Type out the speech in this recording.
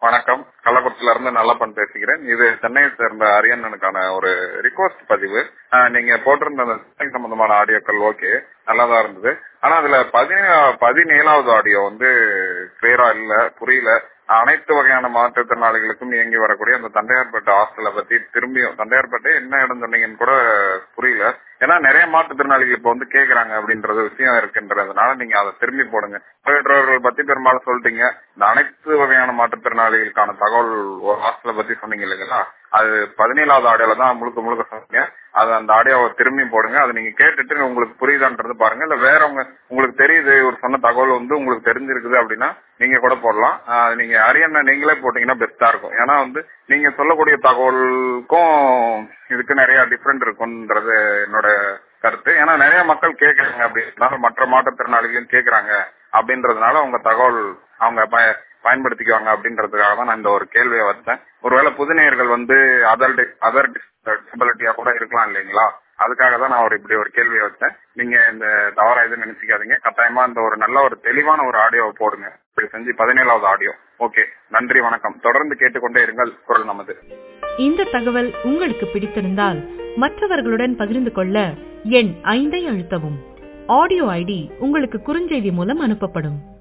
வணக்கம் கள்ளக்குறிச்சியில இருந்து நல்லப்பன் பேசுகிறேன் இது சென்னையை சேர்ந்த அரியண்ணனுக்கான ஒரு ரிக்வஸ்ட் பதிவு ஆஹ் நீங்க போட்டிருந்த அந்த சென்னை சம்பந்தமான ஆடியோக்கள் ஓகே நல்லாதான் இருந்தது ஆனா அதுல பதினே பதினேழாவது ஆடியோ வந்து கிளியரா இல்ல புரியல அனைத்து வகையான மாற்றுத்திறனாளிகளுக்கும் இயங்கி வரக்கூடிய அந்த தண்டையார்பேட்டை ஹாஸ்டலை பத்தி திரும்பியும் தண்டையார்பேட்டை என்ன இடம் சொன்னீங்கன்னு கூட புரியல ஏன்னா நிறைய மாற்றுத்திறனாளிகள் இப்ப வந்து கேக்குறாங்க அப்படின்றது விஷயம் இருக்குன்றதுனால நீங்க அதை திரும்பி போடுங்க பார்வையற்றவர்கள் பத்தி பெரும்பாலும் சொல்லிட்டீங்க இந்த அனைத்து வகையான மாற்றுத்திறனாளிகளுக்கான தகவல் ஒரு ஹாஸ்டலை பத்தி சொன்னீங்க இல்லைங்களா அது பதினேழாவது ஆடியோல தான் முழுக்க முழுக்க சொன்னீங்க அது அந்த ஆடியோவை திரும்பி போடுங்க அதை நீங்க கேட்டுட்டு உங்களுக்கு புரியுதான்றது பாருங்க இல்ல வேறவங்க உங்களுக்கு தெரியுது ஒரு சொன்ன தகவல் வந்து உங்களுக்கு தெரிஞ்சிருக்குது அப்படின்னா நீங்க கூட போடலாம் ஆஹ் நீங்க அரியண்ணா நீங்களே போட்டீங்கன்னா பெஸ்டா இருக்கும் ஏன்னா வந்து நீங்க சொல்லக்கூடிய தகவலுக்கும் இதுக்கு நிறைய டிஃபரெண்ட் இருக்கும்ன்றது என்னோட கருத்து ஏன்னா நிறைய மக்கள் கேக்குறாங்க அப்படின்றதுனால மற்ற மாற்றுத்திறனாளிகளும் கேக்குறாங்க அப்படின்றதுனால உங்க தகவல் அவங்க பய- பயன்படுத்திக்குவாங்க அப்படின்றதுக்காக தான் நான் இந்த ஒரு கேள்வியை வச்சேன் ஒருவேளை புதுநேயர்கள் வந்து அதர் அதர் டிசபிலிட்டியா கூட இருக்கலாம் இல்லைங்களா அதுக்காக தான் நான் ஒரு இப்படி ஒரு கேள்வியை வச்சேன் நீங்க இந்த தவறா எதுவும் நினைச்சுக்காதீங்க கட்டாயமா இந்த ஒரு நல்ல ஒரு தெளிவான ஒரு ஆடியோவை போடுங்க இப்படி செஞ்சு பதினேழாவது ஆடியோ ஓகே நன்றி வணக்கம் தொடர்ந்து கேட்டுக்கொண்டே இருங்கள் குரல் நமது இந்த தகவல் உங்களுக்கு பிடித்திருந்தால் மற்றவர்களுடன் பகிர்ந்து கொள்ள எண் ஐந்தை அழுத்தவும் ஆடியோ ஐடி உங்களுக்கு குறுஞ்செய்தி மூலம் அனுப்பப்படும்